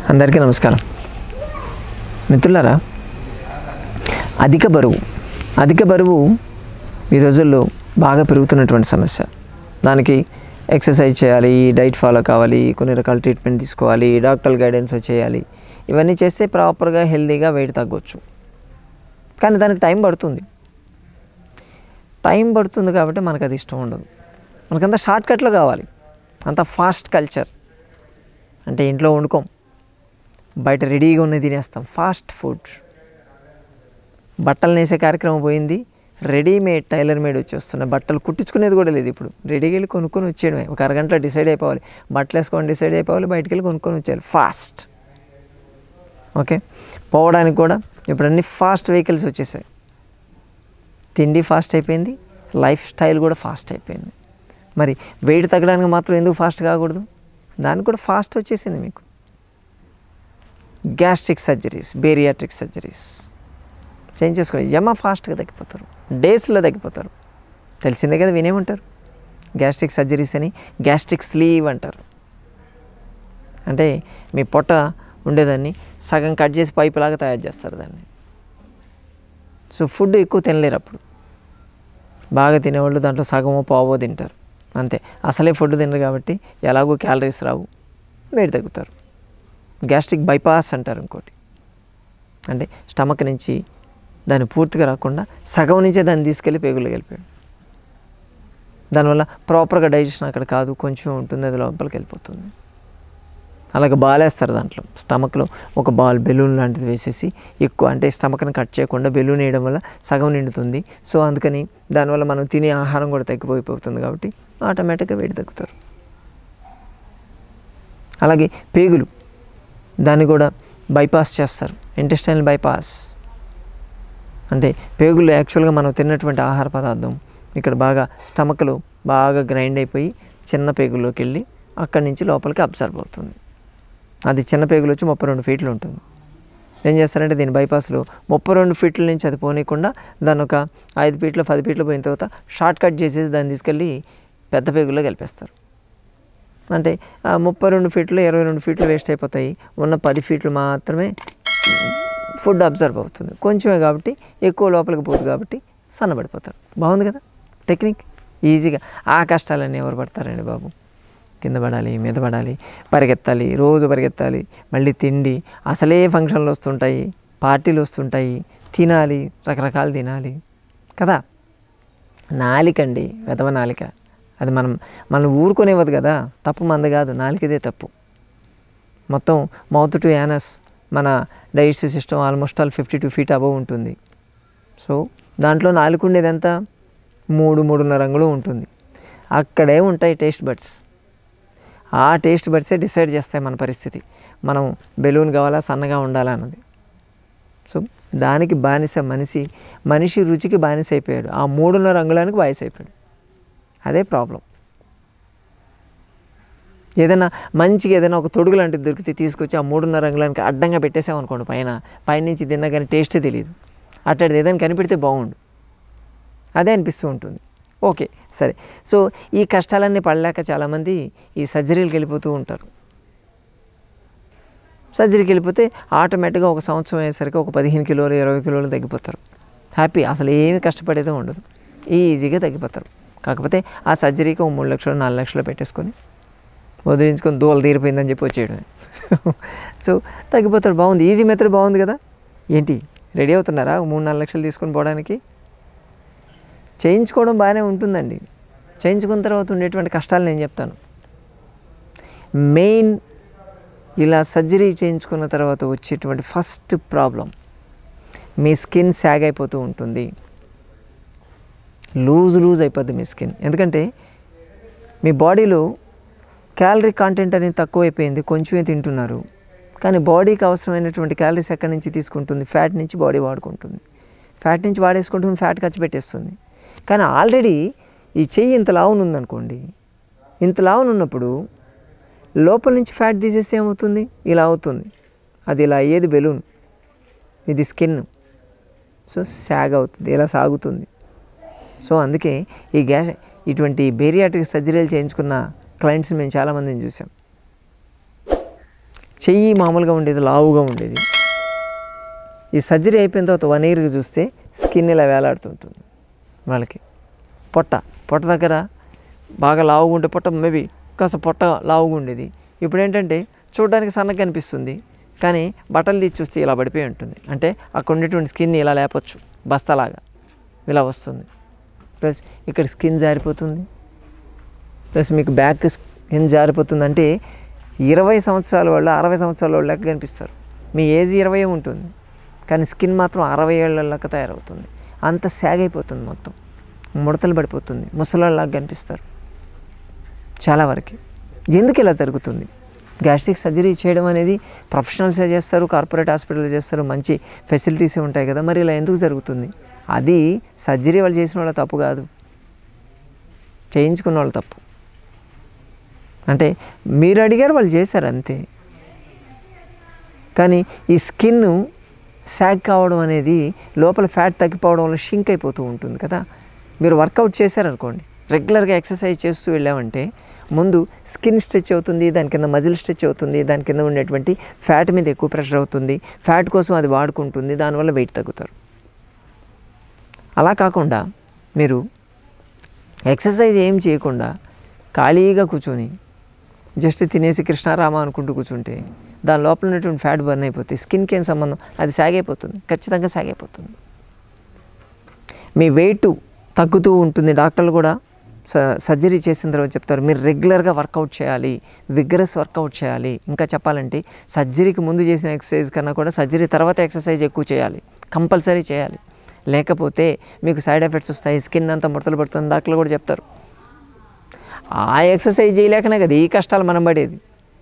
అందరికీ నమస్కారం మిత్రులారా అధిక బరువు అధిక బరువు ఈ రోజుల్లో బాగా పెరుగుతున్నటువంటి సమస్య దానికి ఎక్సర్సైజ్ చేయాలి డైట్ ఫాలో కావాలి కొన్ని రకాల ట్రీట్మెంట్ తీసుకోవాలి డాక్టర్ గైడెన్స్ చేయాలి ఇవన్నీ చేస్తే ప్రాపర్గా హెల్తీగా వెయిట్ తగ్గొచ్చు కానీ దానికి టైం పడుతుంది టైం పడుతుంది కాబట్టి మనకు అది ఇష్టం ఉండదు మనకంతా షార్ట్ కట్లో కావాలి అంత ఫాస్ట్ కల్చర్ అంటే ఇంట్లో వండుకోం బయట రెడీగా ఉన్నది తినేస్తాం ఫాస్ట్ ఫుడ్ బట్టలు నేసే కార్యక్రమం పోయింది రెడీమేడ్ టైలర్ మేడ్ వచ్చేస్తున్నాయి బట్టలు కుట్టించుకునేది కూడా లేదు ఇప్పుడు రెడీకి వెళ్ళి కొనుక్కొని వచ్చేయడమే ఒక అరగంటలో డిసైడ్ అయిపోవాలి బట్టలు వేసుకొని డిసైడ్ అయిపోవాలి బయటికి వెళ్ళి కొనుక్కొని వచ్చేయాలి ఫాస్ట్ ఓకే పోవడానికి కూడా ఇప్పుడు అన్ని ఫాస్ట్ వెహికల్స్ వచ్చేసాయి తిండి ఫాస్ట్ అయిపోయింది లైఫ్ స్టైల్ కూడా ఫాస్ట్ అయిపోయింది మరి వెయిట్ తగ్గడానికి మాత్రం ఎందుకు ఫాస్ట్ కాకూడదు దానికి కూడా ఫాస్ట్ వచ్చేసింది మీకు gastric surgeries bariatric surgeries change చేసుకోండి యమ ఫాస్ట్గా తగ్గిపోతారు డేస్లో తగ్గిపోతారు తెలిసిందే కదా వినేమంటారు గ్యాస్ట్రిక్ సర్జరీస్ అని గ్యాస్ట్రిక్ స్లీవ్ అంటారు అంటే మీ పొట్ట ఉండేదాన్ని సగం కట్ చేసి పైపు లాగా తయారు చేస్తారు దాన్ని సో ఫుడ్ ఎక్కువ తినలేరు అప్పుడు బాగా తినేవాళ్ళు దాంట్లో సగమో పావో తింటారు అంతే అసలే ఫుడ్ తినరు కాబట్టి ఎలాగో క్యాలరీస్ రావు వేడి తగ్గుతారు గ్యాస్ట్రిక్ బైపాస్ అంటారు ఇంకోటి అంటే స్టమక్ నుంచి దాన్ని పూర్తిగా రాకుండా సగం నుంచే దాన్ని తీసుకెళ్ళి పేగులు వెళ్ళిపోయాడు దానివల్ల ప్రాపర్గా డైజెషన్ అక్కడ కాదు కొంచెం ఉంటుంది అది లోపలికి వెళ్ళిపోతుంది అలాగే బాల్ వేస్తారు దాంట్లో స్టమక్లో ఒక బాల్ బెలూన్ లాంటిది వేసేసి ఎక్కువ అంటే స్టమక్ని కట్ చేయకుండా బెలూన్ వేయడం వల్ల సగం నిండుతుంది సో అందుకని దానివల్ల మనం తినే ఆహారం కూడా తగ్గిపోయిపోతుంది కాబట్టి ఆటోమేటిక్గా వేడి తగ్గుతారు అలాగే పేగులు దాన్ని కూడా బైపాస్ చేస్తారు ఇంటెస్టైనల్ బైపాస్ అంటే పేగులు యాక్చువల్గా మనం తిన్నటువంటి ఆహార పదార్థం ఇక్కడ బాగా స్టమక్లో బాగా గ్రైండ్ అయిపోయి చిన్న పేగుల్లోకి వెళ్ళి అక్కడి నుంచి లోపలికి అబ్జర్వ్ అవుతుంది అది చిన్న పేగులు వచ్చి ముప్పై రెండు ఫీట్లు ఉంటుంది ఏం చేస్తారంటే దీని బైపాస్లో ముప్పై రెండు ఫీట్ల నుంచి అది పోనీయకుండా దాన్ని ఒక ఐదు ఫీట్లు పది ఫీట్లు పోయిన తర్వాత షార్ట్ కట్ చేసేసి దాన్ని తీసుకెళ్ళి పెద్ద పేగుల్లో కలిపేస్తారు అంటే ఆ ముప్పై రెండు ఫీట్లు ఇరవై రెండు ఫీట్లు వేస్ట్ అయిపోతాయి ఉన్న పది ఫీట్లు మాత్రమే ఫుడ్ అబ్జర్వ్ అవుతుంది కొంచెమే కాబట్టి ఎక్కువ లోపలికి పోదు కాబట్టి సన్నబడిపోతారు బాగుంది కదా టెక్నిక్ ఈజీగా ఆ కష్టాలన్నీ ఎవరు పడతారండి బాబు కింద పడాలి మీద పడాలి పరిగెత్తాలి రోజు పరిగెత్తాలి మళ్ళీ తిండి అసలే ఫంక్షన్లు వస్తుంటాయి పార్టీలు వస్తుంటాయి తినాలి రకరకాలు తినాలి కదా నాలికండి వెధవ నాలిక అది మనం మనం ఊరుకునేవద్దు కదా తప్పు మంది కాదు నాలికదే తప్పు మొత్తం మౌత్ టు యానస్ మన digestive system almost all fifty two feet above ఉంటుంది సో దాంట్లో నాలుగు ఉండేది ఎంత మూడు మూడున్నర రంగులు ఉంటుంది అక్కడే ఉంటాయి టేస్ట్ బడ్స్ ఆ టేస్ట్ బడ్సే డిసైడ్ చేస్తాయి మన పరిస్థితి మనం బెలూన్ కావాలా సన్నగా ఉండాలా అన్నది సో దానికి బానిస మనిషి మనిషి రుచికి బానిస అయిపోయాడు ఆ మూడున్నర అంగుళానికి బానిస అయిపోయాడు అదే ప్రాబ్లం ఏదైనా మంచిగా ఏదైనా ఒక తొడుగు లాంటిది దొరికితే తీసుకొచ్చి ఆ మూడున్నర అంగుళానికి అడ్డంగా పెట్టేసామనుకోండి పైన పైనుంచి తిన్నా కానీ టేస్టే తెలియదు అట్టడిది ఏదైనా కనిపెడితే బాగుండు అదే అనిపిస్తూ ఉంటుంది ఓకే సరే సో ఈ కష్టాలన్నీ పడలేక చాలామంది ఈ సర్జరీలకు వెళ్ళిపోతూ ఉంటారు సర్జరీకి వెళ్ళిపోతే ఆటోమేటిక్గా ఒక సంవత్సరం అయ్యేసరికి ఒక పదిహేను కిలోలు ఇరవై కిలోలు తగ్గిపోతారు హ్యాపీ అసలు ఏమి కష్టపడేదే ఉండదు ఈజీగా తగ్గిపోతారు కాకపోతే ఆ సర్జరీకి ఒక మూడు లక్షలు నాలుగు లక్షలు పెట్టేసుకొని వదిలించుకొని దూల తీరిపోయిందని చెప్పి వచ్చేయడమే సో తగ్గిపోతారు బాగుంది ఈజీ మెథడ్ బాగుంది కదా ఏంటి రెడీ అవుతున్నారా ఒక మూడు నాలుగు లక్షలు తీసుకొని పోవడానికి చేయించుకోవడం బాగానే ఉంటుందండి చేయించుకున్న తర్వాత ఉండేటువంటి కష్టాలు నేను చెప్తాను మెయిన్ ఇలా సర్జరీ చేయించుకున్న తర్వాత వచ్చేటువంటి ఫస్ట్ ప్రాబ్లం మీ స్కిన్ సాగ్ అయిపోతూ ఉంటుంది లూజ్ లూజ్ అయిపోద్ది మీ స్కిన్ ఎందుకంటే మీ బాడీలో క్యాలరీ కాంటెంట్ అనేది తక్కువైపోయింది కొంచెమే తింటున్నారు కానీ బాడీకి అవసరమైనటువంటి క్యాలరీస్ ఎక్కడి నుంచి తీసుకుంటుంది ఫ్యాట్ నుంచి బాడీ వాడుకుంటుంది ఫ్యాట్ నుంచి వాడేసుకుంటుంది ఫ్యాట్ ఖర్చు పెట్టేస్తుంది కానీ ఆల్రెడీ ఈ చెయ్యి ఇంత లావును ఉందనుకోండి ఇంత లావును ఉన్నప్పుడు లోపల నుంచి ఫ్యాట్ తీసేస్తే ఏమవుతుంది ఇలా అవుతుంది అది ఇలా అయ్యేది బెలూన్ ఇది స్కిన్ సో సాగ్ అవుతుంది ఇలా సాగుతుంది సో అందుకే ఈ గ్యా ఇటువంటి బేరియాట్రిక్ సర్జరీలు చేయించుకున్న క్లయింట్స్ మేము చాలామందిని చూసాం చెయ్యి మామూలుగా ఉండేది లావుగా ఉండేది ఈ సర్జరీ అయిపోయిన తర్వాత వన్ ఇయర్కి చూస్తే స్కిన్ ఇలా వేలాడుతుంటుంది వాళ్ళకి పొట్ట పొట్ట దగ్గర బాగా లావుగా ఉంటే పొట్ట మేబీ కాస్త పొట్ట లావుగా ఉండేది ఇప్పుడు ఏంటంటే చూడడానికి సన్నగా కనిపిస్తుంది కానీ బట్టలు తీసి చూస్తే ఇలా పడిపోయి ఉంటుంది అంటే అక్కడ ఉండేటువంటి స్కిన్ ఇలా లేపొచ్చు బస్తాలాగా ఇలా వస్తుంది ప్లస్ ఇక్కడ స్కిన్ జారిపోతుంది ప్లస్ మీకు బ్యాక్ స్కిన్ జారిపోతుంది అంటే ఇరవై సంవత్సరాల వాళ్ళు అరవై సంవత్సరాల వాళ్ళు లెక్క కనిపిస్తారు మీ ఏజ్ ఇరవై ఉంటుంది కానీ స్కిన్ మాత్రం అరవై ఏళ్ళ లెక్క తయారవుతుంది అంత సాగ్ అయిపోతుంది మొత్తం ముడతలు పడిపోతుంది ముసలాళ్ళలాగా కనిపిస్తారు చాలా వరకు ఎందుకు ఇలా జరుగుతుంది గ్యాస్ట్రిక్ సర్జరీ చేయడం అనేది ప్రొఫెషనల్సే చేస్తారు కార్పొరేట్ హాస్పిటల్ చేస్తారు మంచి ఫెసిలిటీసే ఉంటాయి కదా మరి ఇలా ఎందుకు జరుగుతుంది అది సర్జరీ వాళ్ళు చేసిన వాళ్ళ తప్పు కాదు చేయించుకున్న వాళ్ళ తప్పు అంటే మీరు అడిగారు వాళ్ళు చేశారు అంతే కానీ ఈ స్కిన్ సాగ్ కావడం అనేది లోపల ఫ్యాట్ తగ్గిపోవడం వల్ల షింక్ అయిపోతూ ఉంటుంది కదా మీరు వర్కౌట్ చేశారనుకోండి రెగ్యులర్గా ఎక్సర్సైజ్ చేస్తూ వెళ్ళామంటే ముందు స్కిన్ స్ట్రెచ్ అవుతుంది దాని కింద మజిల్ స్ట్రెచ్ అవుతుంది దాని కింద ఉండేటువంటి ఫ్యాట్ మీద ఎక్కువ ప్రెషర్ అవుతుంది ఫ్యాట్ కోసం అది వాడుకుంటుంది దానివల్ల వెయిట్ తగ్గుతారు అలా కాకుండా మీరు ఎక్సర్సైజ్ ఏం చేయకుండా ఖాళీగా కూర్చొని జస్ట్ తినేసి కృష్ణారామ అనుకుంటూ కూర్చుంటే దాని లోపల ఉన్నటువంటి ఫ్యాట్ బర్న్ అయిపోతుంది స్కిన్కి ఏం సంబంధం అది సాగైపోతుంది ఖచ్చితంగా సాగైపోతుంది మీ వెయిట్ తగ్గుతూ ఉంటుంది డాక్టర్లు కూడా స సర్జరీ చేసిన తర్వాత చెప్తారు మీరు రెగ్యులర్గా వర్కౌట్ చేయాలి విగ్గరస్ వర్కౌట్ చేయాలి ఇంకా చెప్పాలంటే సర్జరీకి ముందు చేసిన ఎక్సర్సైజ్ కన్నా కూడా సర్జరీ తర్వాత ఎక్సర్సైజ్ ఎక్కువ చేయాలి కంపల్సరీ చేయాలి లేకపోతే మీకు సైడ్ ఎఫెక్ట్స్ వస్తాయి స్కిన్ అంతా ముడతలు పడుతుంది డాక్టర్లు కూడా చెప్తారు ఆ ఎక్సర్సైజ్ చేయలేకనే కదా ఈ కష్టాలు మనం పడేది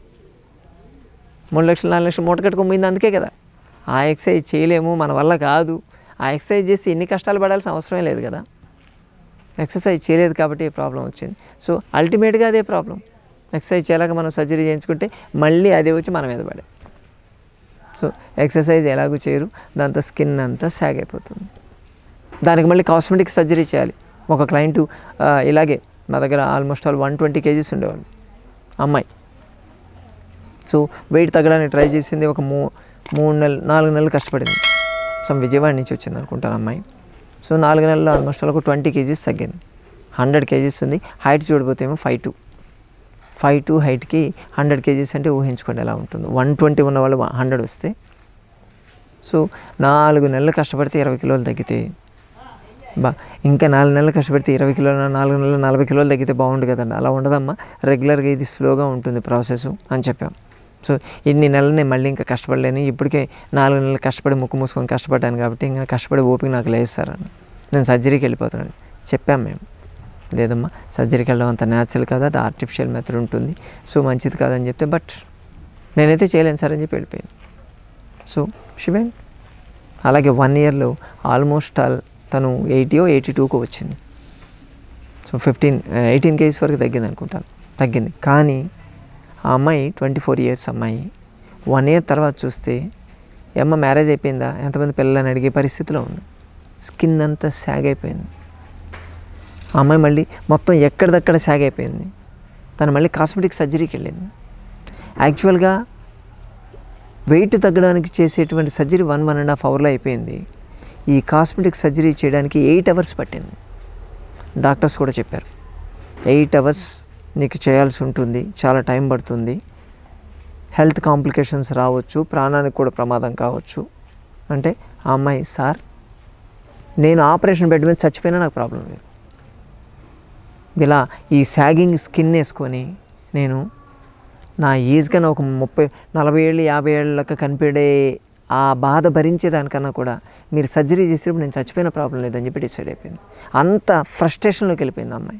మూడు లక్షలు నాలుగు లక్షలు మూట కట్టుకొని పోయింది అందుకే కదా ఆ ఎక్సర్సైజ్ చేయలేము మన వల్ల కాదు ఆ ఎక్సర్సైజ్ చేసి ఎన్ని కష్టాలు పడాల్సిన అవసరమే లేదు కదా ఎక్సర్సైజ్ చేయలేదు కాబట్టి ఈ ప్రాబ్లం వచ్చింది సో అల్టిమేట్గా అదే ప్రాబ్లం ఎక్సర్సైజ్ చేయలేక మనం సర్జరీ చేయించుకుంటే మళ్ళీ అదే వచ్చి మన మీద పడే సో ఎక్సర్సైజ్ ఎలాగూ చేయరు దాంతో స్కిన్ అంతా సాగ్ అయిపోతుంది దానికి మళ్ళీ కాస్మెటిక్ సర్జరీ చేయాలి ఒక క్లయింట్ ఇలాగే మా దగ్గర almost all one twenty KGs ఉండేవాళ్ళు అమ్మాయి సో వెయిట్ తగ్గడానికి ట్రై చేసింది ఒక మూ మూడు నెలలు నాలుగు నెలలు కష్టపడింది సమ్ విజయవాడ నుంచి వచ్చింది అనుకుంటాను అమ్మాయి సో నాలుగు నెలలు ఆల్మోస్ట్ ఆల్ ఒక ట్వంటీ కేజీస్ తగ్గింది హండ్రెడ్ కేజీస్ ఉంది హైట్ చూడబోతే ఏమో ఫైవ్ టూ ఫైవ్ టూ హైట్కి హండ్రెడ్ కేజీస్ అంటే ఊహించుకోండి ఎలా ఉంటుంది వన్ ట్వంటీ ఉన్న వాళ్ళు హండ్రెడ్ వస్తే సో నాలుగు నెలలు కష్టపడితే ఇరవై కిలోలు తగ్గితే బా ఇంకా నాలుగు నెలలు కష్టపడితే ఇరవై కిలోలు నాలుగు నెలలు నలభై కిలోలు తగ్గితే బాగుండు కదండి అలా ఉండదమ్మా రెగ్యులర్గా ఇది స్లోగా ఉంటుంది ప్రాసెస్ అని చెప్పాం సో ఇన్ని నెలలు నేను మళ్ళీ ఇంకా కష్టపడలేను ఇప్పటికే నాలుగు నెలలు కష్టపడి ముక్కు మూసుకొని కష్టపడ్డాను కాబట్టి ఇంకా కష్టపడి ఓపిక నాకు లేదు సార్ అని నేను సర్జరీకి వెళ్ళిపోతున్నాను చెప్పాం మేము లేదమ్మా సర్జరీకి వెళ్ళడం అంత న్యాచురల్ కదా అది ఆర్టిఫిషియల్ మెథడ్ ఉంటుంది సో మంచిది కాదని చెప్తే బట్ నేనైతే చేయలేను సార్ అని చెప్పి వెళ్ళిపోయాను సో షివెన్ అలాగే వన్ ఇయర్లో ఆల్మోస్ట్ ఆల్ తను ఎయిటీయో ఎయిటీ టూకో వచ్చింది సో ఫిఫ్టీన్ ఎయిటీన్ కేజీస్ వరకు తగ్గింది అనుకుంటాను తగ్గింది కానీ ఆ అమ్మాయి ట్వంటీ ఫోర్ ఇయర్స్ అమ్మాయి వన్ ఇయర్ తర్వాత చూస్తే "ఏ అమ్మ మ్యారేజ్ అయిపోయిందా ఎంతమంది పిల్లలని అడిగే పరిస్థితిలో ఉంది స్కిన్ అంతా సాగ్ అయిపోయింది ఆ అమ్మాయి మళ్ళీ మొత్తం ఎక్కడిదక్కడ సాగ్ అయిపోయింది తను మళ్ళీ కాస్మెటిక్ సర్జరీకి వెళ్ళింది యాక్చువల్గా వెయిట్ తగ్గడానికి చేసేటువంటి surgery one one and half అవర్లో అయిపోయింది ఈ కాస్మెటిక్ సర్జరీ చేయడానికి ఎయిట్ అవర్స్ పట్టింది డాక్టర్స్ కూడా చెప్పారు ఎయిట్ అవర్స్ నీకు చేయాల్సి ఉంటుంది చాలా టైం పడుతుంది హెల్త్ కాంప్లికేషన్స్ రావచ్చు ప్రాణానికి కూడా ప్రమాదం కావచ్చు అంటే ఆ అమ్మాయి సార్ నేను ఆపరేషన్ బెడ్ మీద చచ్చిపోయినా నాకు ప్రాబ్లం లేదు ఇలా ఈ సాగింగ్ స్కిన్ వేసుకొని నేను నా ఏజ్ కన్నా ఒక ముప్పై నలభై ఏళ్ళు యాభై ఏళ్ళకి కనిపెడే ఆ బాధ భరించేదానికన్నా కూడా మీరు సర్జరీ చేసేటప్పుడు నేను చచ్చిపోయిన ప్రాబ్లం లేదని చెప్పి డిసైడ్ అయిపోయింది అంత ఫ్రస్ట్రేషన్లోకి వెళ్ళిపోయింది ఆ అమ్మాయి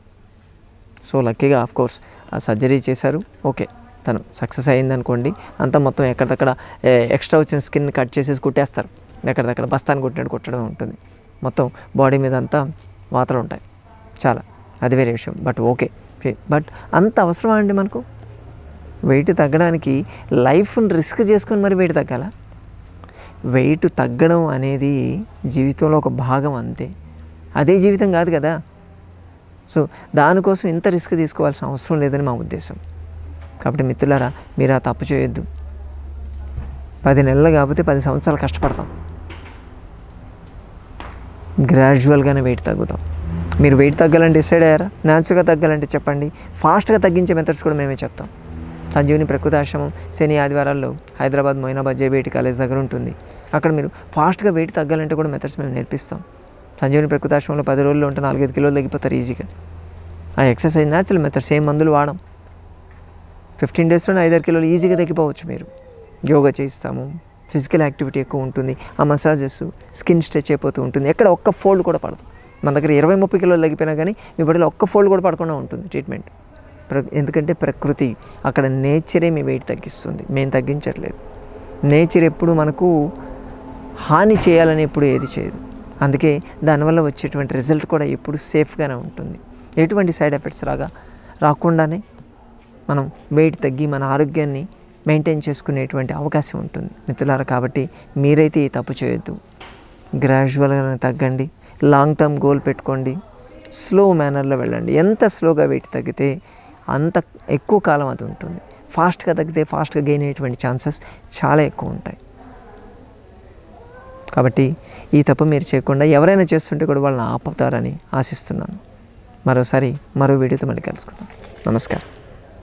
సో లక్కీగా ఆఫ్ కోర్స్ ఆ సర్జరీ చేశారు ఓకే తను సక్సెస్ అయింది అనుకోండి అంతా మొత్తం ఎక్కడిదక్కడ ఎక్స్ట్రా వచ్చిన స్కిన్ కట్ చేసేసి కుట్టేస్తారు ఎక్కడిదక్కడ బస్తాన్ని కుట్టినట్టు కుట్టడం ఉంటుంది మొత్తం బాడీ మీద అంతా వాతలు ఉంటాయి చాలా అది వేరే విషయం బట్ ఓకే బట్ అంత అవసరమా అండి మనకు వెయిట్ తగ్గడానికి లైఫ్ని రిస్క్ చేసుకొని మరి వెయిట్ తగ్గాల వెయిట్ తగ్గడం అనేది జీవితంలో ఒక భాగం అంతే అదే జీవితం కాదు కదా సో దానికోసం ఇంత రిస్క్ తీసుకోవాల్సిన అవసరం లేదని మా ఉద్దేశం కాబట్టి మిత్రులారా మీరు ఆ తప్పు చేయొద్దు పది నెలలు కాకపోతే పది సంవత్సరాలు కష్టపడతాం గ్రాడ్యువల్గానే వెయిట్ తగ్గుతాం మీరు వెయిట్ తగ్గాలని డిసైడ్ అయ్యారా న్యాచురల్గా తగ్గాలంటే చెప్పండి ఫాస్ట్గా తగ్గించే మెథడ్స్ కూడా మేమే చెప్తాం సంజీవిని ప్రకృతి ఆశ్రమం శని ఆదివారాల్లో హైదరాబాద్ మొయినాబాద్ జేబీఐటి కాలేజ్ దగ్గర ఉంటుంది అక్కడ మీరు ఫాస్ట్గా వెయిట్ తగ్గాలంటే కూడా మెథడ్స్ మేము నేర్పిస్తాం సంజీవిని ప్రకృతి ఆశ్రమంలో పది రోజుల్లో ఉంటే నాలుగైదు కిలోలు తగ్గిపోతారు ఈజీగా ఆ ఎక్సర్సైజ్ న్యాచురల్ మెథడ్స్ ఏం మందులు వాడం ఫిఫ్టీన్ డేస్లోనే ఐదారు కిలోలు ఈజీగా తగ్గిపోవచ్చు మీరు యోగా చేయిస్తాము ఫిజికల్ యాక్టివిటీ ఎక్కువ ఉంటుంది ఆ మసాజెస్ స్కిన్ స్ట్రెచ్ అయిపోతూ ఉంటుంది ఎక్కడ ఒక్క ఫోల్డ్ కూడా పడదు మన దగ్గర ఇరవై ముప్పై కిలోలు తగ్గిపోయినా కానీ మీ బాడీలో ఒక్క ఫోల్డ్ కూడా పడకుండా ఉంటుంది ట్రీట్మెంట్ ప్ర ఎందుకంటే ప్రకృతి అక్కడ నేచరే మీ వెయిట్ తగ్గిస్తుంది మేము తగ్గించట్లేదు నేచర్ ఎప్పుడు మనకు హాని చేయాలని ఎప్పుడు ఏది చేయదు అందుకే దానివల్ల వచ్చేటువంటి రిజల్ట్ కూడా ఎప్పుడు సేఫ్గానే ఉంటుంది ఎటువంటి సైడ్ ఎఫెక్ట్స్ రాగా రాకుండానే మనం వెయిట్ తగ్గి మన ఆరోగ్యాన్ని మెయింటైన్ చేసుకునేటువంటి అవకాశం ఉంటుంది మిత్రులారా కాబట్టి మీరైతే ఈ తప్పు చేయొద్దు గ్రాడ్యువల్గా తగ్గండి లాంగ్ టర్మ్ గోల్ పెట్టుకోండి స్లో మేనర్లో వెళ్ళండి ఎంత స్లోగా వెయిట్ తగ్గితే అంత ఎక్కువ కాలం అది ఉంటుంది ఫాస్ట్గా తగ్గితే ఫాస్ట్గా గెయిన్ అయ్యేటువంటి ఛాన్సెస్ చాలా ఎక్కువ ఉంటాయి కాబట్టి ఈ తప్పు మీరు చేయకుండా ఎవరైనా చేస్తుంటే కూడా వాళ్ళని ఆపుతారని ఆశిస్తున్నాను మరోసారి మరో వీడియోతో మళ్ళీ కలుసుకుందాం నమస్కారం